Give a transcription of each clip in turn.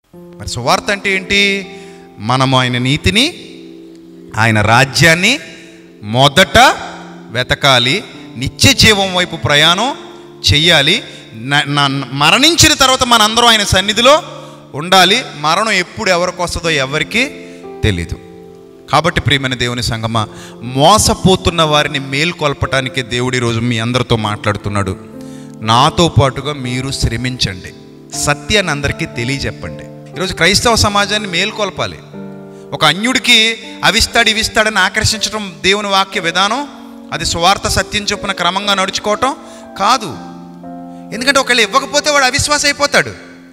మరి సువార్త అంటే ఏంటి మనము ఆయన నీతిని ఆయన రాజ్యాన్ని మొదట వెతకాలి నిత్య జీవం వైపు ప్రయాణం చెయ్యాలి న- న- మరణించిన తర్వాత మనందరం ఆయన సన్నిధిలో ఉండాలి మరణం ఎప్పుడు ఎవరికి వస్తుందో ఎవరికి తెలీదు కాబట్టి ప్రియమైన దేవుని సంగమ మోసపోతున్న వారిని మేల్కొల్పటానికి దేవుడు ఈరోజు మీ అందరితో మాట్లాడుతున్నాడు నాతో పాటుగా మీరు శ్రమించండి సత్యాన్ని అందరికీ తెలియజెప్పండి ఈరోజు క్రైస్తవ సమాజాన్ని మేల్కొల్పాలి ఒక అన్యుడికి అవిస్తాడు ఇవిస్తాడని ఆకర్షించడం దేవుని వాక్య విధానం అది సువార్త సత్యం చొప్పున క్రమంగా నడుచుకోవటం కాదు ఎందుకంటే ఒకళ్ళు ఇవ్వకపోతే వాడు అవిశ్వాస అయిపోతాడు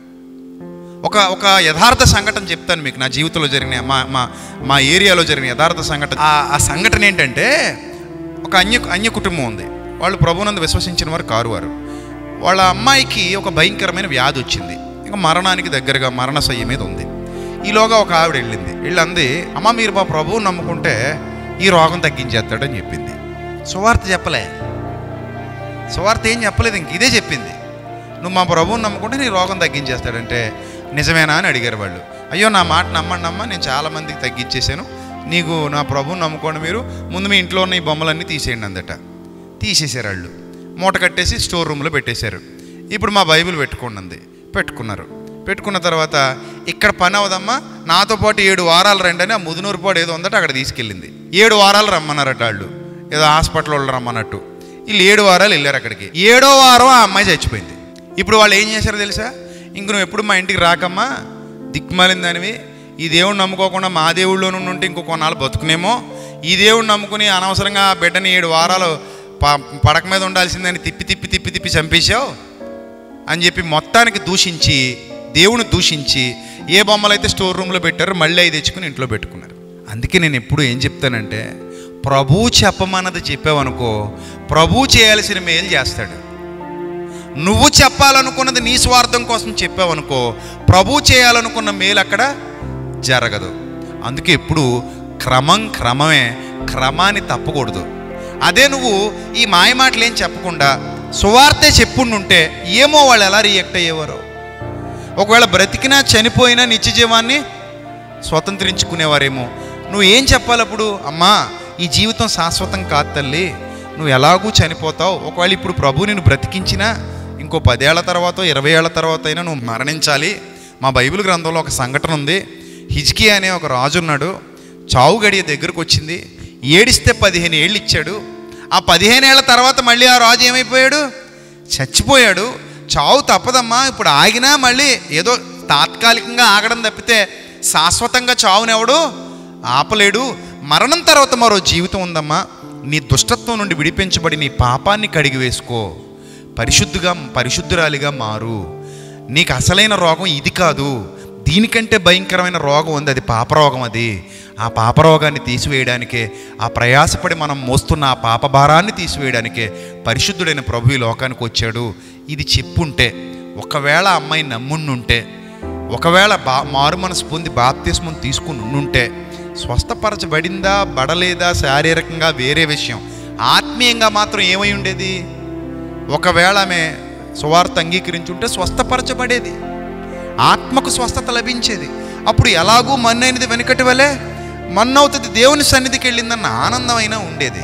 ఒక ఒక యథార్థ సంఘటన చెప్తాను మీకు నా జీవితంలో జరిగిన మా మా మా ఏరియాలో జరిగిన యథార్థ సంఘటన ఆ ఆ సంఘటన ఏంటంటే ఒక అన్య అన్య కుటుంబం ఉంది వాళ్ళు ప్రభునందు విశ్వసించిన వారు కారు వారు వాళ్ళ అమ్మాయికి ఒక భయంకరమైన వ్యాధి వచ్చింది ఇంకా మరణానికి దగ్గరగా మరణశయ్య మీద ఉంది ఈలోగా ఒక ఆవిడ వెళ్ళింది వెళ్ళి అంది అమ్మ మీరు మా ప్రభువు నమ్ముకుంటే ఈ రోగం తగ్గించేస్తాడని చెప్పింది సువార్త చెప్పలే సువార్త ఏం చెప్పలేదు ఇంక ఇదే చెప్పింది నువ్వు మా ప్రభువుని నమ్ముకుంటే నీ రోగం తగ్గించేస్తాడంటే నిజమేనా అని అడిగారు వాళ్ళు అయ్యో నా మాట నమ్మండి అమ్మ నేను చాలా మందికి తగ్గించేశాను నీకు నా ప్రభువుని నమ్ముకోండి మీరు ముందు మీ ఇంట్లో ఉన్న ఈ బొమ్మలన్నీ తీసేయండి అందట తీసేశారు వాళ్ళు మూట కట్టేసి స్టోర్ రూమ్లో పెట్టేశారు ఇప్పుడు మా బైబిల్ పెట్టుకోండి అంది పెట్టుకున్నారు పెట్టుకున్న తర్వాత ఇక్కడ పని అవదమ్మా నాతో పాటు ఏడు వారాలు రండి అని ఆ ముదునూరు పాడు ఏదో ఉందట అక్కడ తీసుకెళ్ళింది ఏడు వారాలు రమ్మన్నారట వాళ్ళు ఏదో హాస్పిటల్ వాళ్ళు రమ్మన్నట్టు వీళ్ళు ఏడు వారాలు వెళ్ళారు అక్కడికి ఏడో వారం ఆ అమ్మాయి చచ్చిపోయింది ఇప్పుడు వాళ్ళు ఏం చేశారో తెలుసా ఇంక నువ్వు ఎప్పుడు మా ఇంటికి రాకమ్మా దిక్కుమాలిన దానివి ఈ దేవుడిని నమ్ముకోకుండా మా దేవుళ్ళలో నుండి ఉంటే ఇంకో కొన్నాళ్ళు బతుకునేమో ఈ దేవుడిని నమ్ముకుని అనవసరంగా ఆ బిడ్డని ఏడు వారాలు ప- పడక మీద ఉండాల్సిందని తిప్పి తిప్పి తిప్పి తిప్పి చంపేశావు అని చెప్పి మొత్తానికి దూషించి దేవుని దూషించి ఏ బొమ్మలైతే స్టోర్ రూమ్లో పెట్టారో మళ్ళీ అవి తెచ్చుకుని ఇంట్లో పెట్టుకున్నారు అందుకే నేను ఎప్పుడు ఏం చెప్తానంటే ప్రభు చెప్పమన్నది చెప్పావనుకో ప్రభు చేయాల్సిన మేలు చేస్తాడు నువ్వు చెప్పాలనుకున్నది నీ స్వార్థం కోసం చెప్పావనుకో ప్రభు చేయాలనుకున్న మేలు అక్కడ జరగదు అందుకే ఎప్పుడు క్రమం క్రమమే క్రమాన్ని తప్పకూడదు అదే నువ్వు ఈ మాయ మాటలు ఏం చెప్పకుండా సువార్తే చెప్పుండుంటే ఏమో వాళ్ళు ఎలా రియాక్ట్ అయ్యేవారు ఒకవేళ బ్రతికినా చనిపోయినా నిత్య జీవాన్ని స్వతంత్రించుకునేవారేమో నువ్వు ఏం చెప్పాలి అప్పుడు అమ్మా ఈ జీవితం శాశ్వతం కాదు తల్లి నువ్వు ఎలాగూ చనిపోతావు ఒకవేళ ఇప్పుడు ప్రభు నిన్ను బ్రతికించినా ఇంకో పదేళ్ల తర్వాత ఇరవై ఏళ్ల తర్వాత అయినా నువ్వు మరణించాలి మా బైబిల్ గ్రంథంలో ఒక సంఘటన ఉంది హిజ్కి అనే ఒక రాజు ఉన్నాడు చావు గడియ దగ్గరకు వచ్చింది ఏడిస్తే పదిహేను ఏళ్ళు ఇచ్చాడు ఆ పదిహేను ఏళ్ల తర్వాత మళ్ళీ ఆ రాజు ఏమైపోయాడు చచ్చిపోయాడు చావు తప్పదమ్మా ఇప్పుడు ఆగినా మళ్ళీ ఏదో తాత్కాలికంగా ఆగడం తప్పితే శాశ్వతంగా చావునెవడు ఆపలేడు మరణం తర్వాత మరో జీవితం ఉందమ్మా నీ దుష్టత్వం నుండి విడిపించబడి నీ పాపాన్ని కడిగి వేసుకో పరిశుద్ధుగా పరిశుద్ధురాలిగా మారు నీకు అసలైన రోగం ఇది కాదు దీనికంటే భయంకరమైన రోగం ఉంది అది పాపరోగం అది ఆ పాపరోగాన్ని తీసివేయడానికే ఆ ప్రయాసపడి మనం మోస్తున్న ఆ పాప భారాన్ని తీసివేయడానికే పరిశుద్ధుడైన ప్రభు ఈ లోకానికి వచ్చాడు ఇది చెప్పుంటే ఒకవేళ ఆ అమ్మాయి నమ్ముండుంటే ఒకవేళ బా మారు మనసు పొంది బాప్తిస్మం తీసుకుని ఉండుంటే స్వస్థపరచబడిందా బడలేదా శారీరకంగా వేరే విషయం ఆత్మీయంగా మాత్రం ఏమై ఉండేది ఒకవేళ ఆమె సువార్త అంగీకరించుంటే స్వస్థపరచబడేది ఆత్మకు స్వస్థత లభించేది అప్పుడు ఎలాగూ మన్నైనది వెనుకటి వలె మన్నవుతుంది దేవుని సన్నిధికి వెళ్ళిందన్న ఆనందమైనా ఉండేది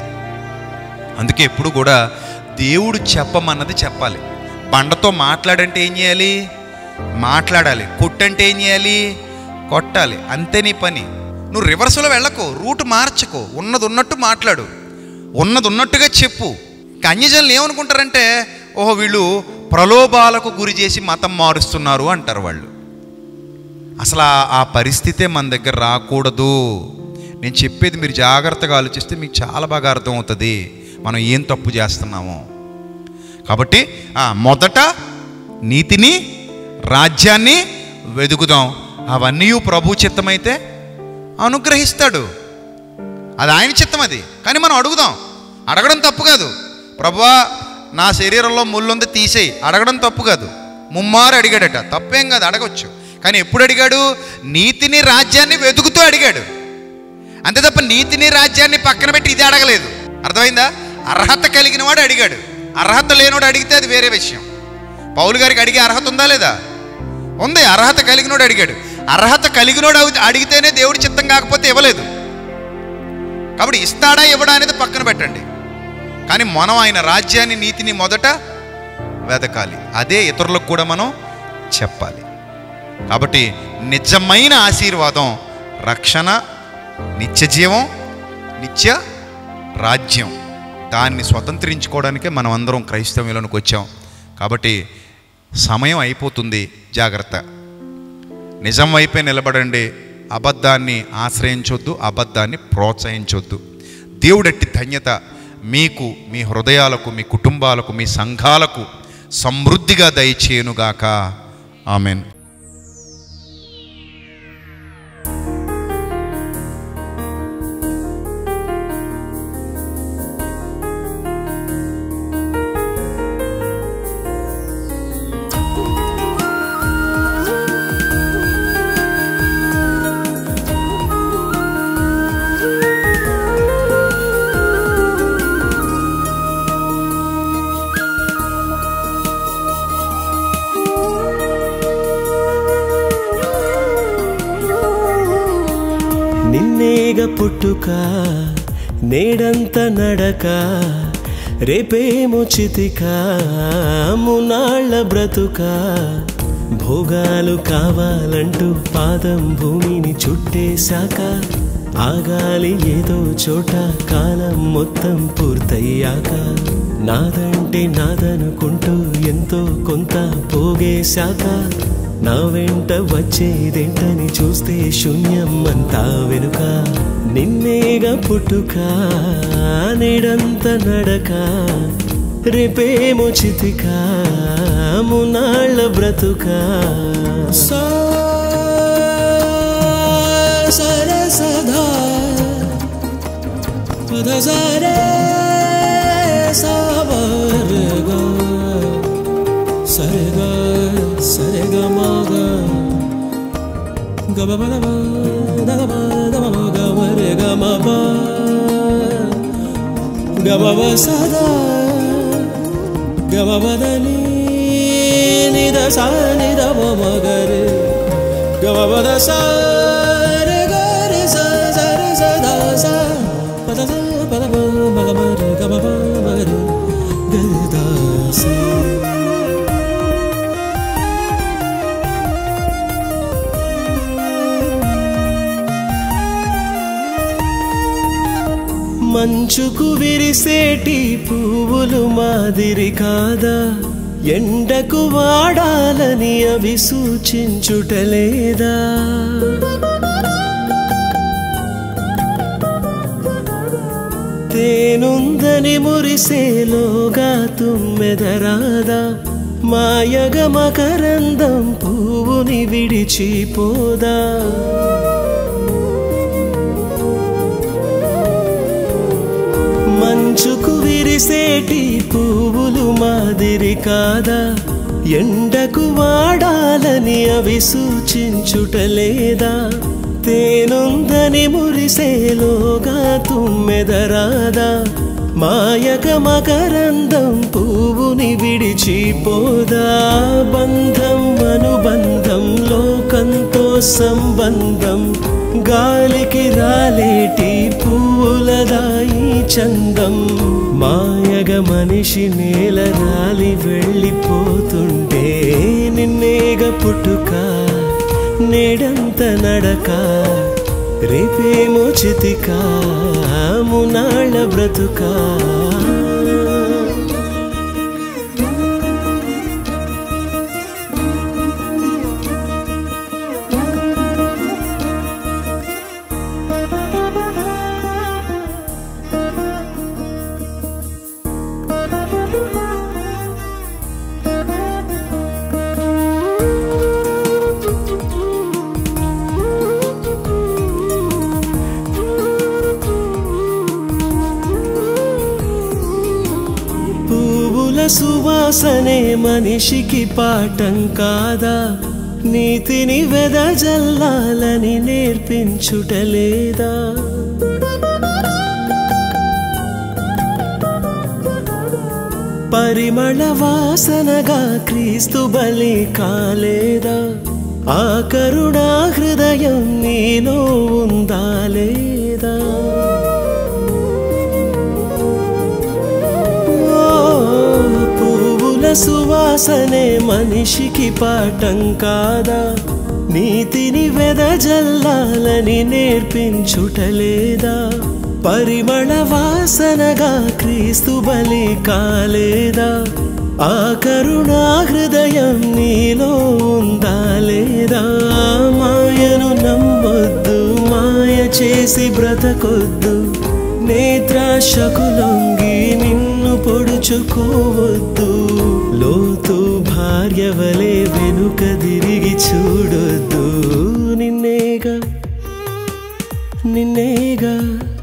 అందుకే ఎప్పుడు కూడా దేవుడు చెప్పమన్నది చెప్పాలి బండతో మాట్లాడంటే ఏం చేయాలి మాట్లాడాలి కొట్టంటే ఏం చేయాలి కొట్టాలి అంతే నీ పని నువ్వు రివర్స్లో వెళ్ళకు రూట్ మార్చకు ఉన్నది ఉన్నట్టు మాట్లాడు ఉన్నది ఉన్నట్టుగా చెప్పు ఇంకా అన్యజనులు ఏమనుకుంటారంటే ఓహో వీళ్ళు ప్రలోభాలకు గురి చేసి మతం మారుస్తున్నారు అంటారు వాళ్ళు అసలు ఆ- ఆ పరిస్థితే మన దగ్గర రాకూడదు నేను చెప్పేది మీరు జాగ్రత్తగా ఆలోచిస్తే మీకు చాలా బాగా అర్థమవుతుంది మనం ఏం తప్పు చేస్తున్నామో కాబట్టి ఆ, మొదట నీతిని రాజ్యాన్ని వెతుకుదాం అవన్నీ ప్రభు చిత్తమైతే అనుగ్రహిస్తాడు అది ఆయన చిత్తం అది కానీ మనం అడుగుదాం అడగడం తప్పు కాదు ప్రభువా నా శరీరంలో ముళ్ళుంది తీసేయి అడగడం తప్పు కాదు ముమ్మారు అడిగాడట తప్పేం కాదు అడగొచ్చు కానీ ఎప్పుడు అడిగాడు నీతిని రాజ్యాన్ని వెతుకుతూ అడిగాడు అంతే తప్ప నీతిని రాజ్యాన్ని పక్కన పెట్టి ఇది అడగలేదు అర్థమైందా అర్హత కలిగిన వాడు అడిగాడు అర్హత లేనివాడు అడిగితే అది వేరే విషయం పౌలు గారికి అడిగే అర్హత ఉందా లేదా ఉంది అర్హత కలిగినోడు అడిగాడు అర్హత కలిగినోడు అవి- అడిగితేనే దేవుడి చిత్తం కాకపోతే ఇవ్వలేదు కాబట్టి ఇస్తాడా ఇవ్వడా అనేది పక్కన పెట్టండి కానీ మనం ఆయన రాజ్యాన్ని నీతిని మొదట వెదకాలి అదే ఇతరులకు కూడా మనం చెప్పాలి కాబట్టి నిజమైన ఆశీర్వాదం రక్షణ నిత్య జీవం నిత్య రాజ్యం దాన్ని స్వతంత్రించుకోవడానికే మనం అందరం క్రైస్తవ్యంలోనికి వచ్చాం కాబట్టి సమయం అయిపోతుంది జాగ్రత్త నిజం వైపే నిలబడండి అబద్ధాన్ని ఆశ్రయించొద్దు అబద్ధాన్ని ప్రోత్సహించొద్దు దేవుడట్టి ధన్యత మీకు మీ హృదయాలకు మీ కుటుంబాలకు మీ సంఘాలకు సమృద్ధిగా దయచేయునుగాక ఆమెన్ నిన్నేగ పుట్టుక నేడంత నడక రేపేమో చితిక మునాళ్ళ బ్రతుక భోగాలు కావాలంటూ పాదం భూమిని చుట్టేశాక ఆగాలి ఏదో చోట కాలం మొత్తం పూర్తయ్యాక నాదంటే నాదనుకుంటూ ఎంతో కొంత పోగేశాక నా వెంట వచ్చేదేంటని చూస్తే శూన్యం అంతా వెనుక నిన్నేగా పుట్టుక నేడంత నడక రేపేమో చితిక మునాళ్ళ బ్రతుక సా సరే సదా పద సరే సావర్గా సరిగా సరిగా మగ గబ బలబ దగబ దబ గమరి గమబ గబబ సదా గబబదని నిద సా నిద మగరి గబబద సరి గరి స సరి సదా స పద స పద బ మగమరి గమబ మగరి గరిదాసి మంచుకు విరిసేటి పువ్వులు మాదిరి కాదా ఎండకు వాడాలని అవి సూచించుటలేదా తేనుందని మురిసేలోగా తుమ్మెదరాదా మాయగ మకరందం పువ్వుని విడిచిపోదా మంచుకు విరిసేటి పువ్వులు మాదిరి కాదా ఎండకు వాడాలని అవి సూచించుటలేదా తేనుందని మురిసేలోగా తుమ్మెదరాదా మాయక మకరందం పువ్వుని విడిచిపోదా బంధం అనుబంధం లోకంతో సంబంధం గాలికి రాలేటి పువ్వులదాయి చందం మాయగ మనిషి నేల రాలి వెళ్ళిపోతుంటే నిన్నేగ పుట్టుక నేడంత నడక రేపేమో చితిక మునాళ్ళ బ్రతుక పువ్వుల సువాసనే మనిషికి పాఠం కాదా నీతిని వెదజల్లాలని నేర్పించుటలేదా పరిమళ వాసనగా క్రీస్తు బలి కాలేదా ఆ కరుణా హృదయం నీలో ఉందా లేదా ఓ, పువ్వుల సువాసనే మనిషికి పాఠం కాదా నీతిని వెదజల్లాలని నేర్పించుటలేదా పరిమళ వాసనగా క్రీస్తు బలి కాలేదా ఆ కరుణా హృదయం నీలో ఉందా లేదా మాయను నమ్మొద్దు మాయ చేసి బ్రతకొద్దు నేత్రాశకు లొంగి నిన్ను పొడుచుకోవద్దు లోతు భార్య వలె వెనుక తిరిగి చూడొద్దు నిన్నేగా నిన్నేగా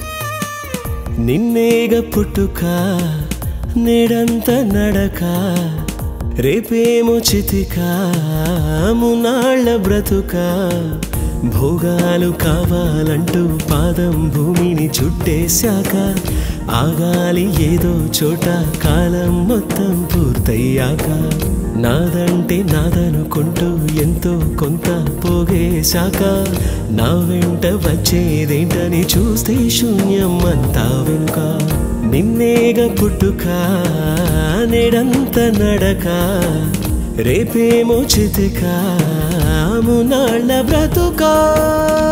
నిన్నేగ పుట్టుక నేడంత నడక రేపేమో చితిక మునాళ్ళ బ్రతుక భోగాలు కావాలంటూ పాదం భూమిని చుట్టేశాక ఆగాలి ఏదో చోట కాలం మొత్తం పూర్తయ్యాక నాదంటే నాదనుకుంటూ ఎంతో కొంత పోగేశాక నా వెంట వచ్చేదేంటని చూస్తే శూన్యం అంతా వెనుక నిన్నేగ పుట్టుక నేడంత నడక రేపేమో చితిక మునాళ్ళ బ్రతుకా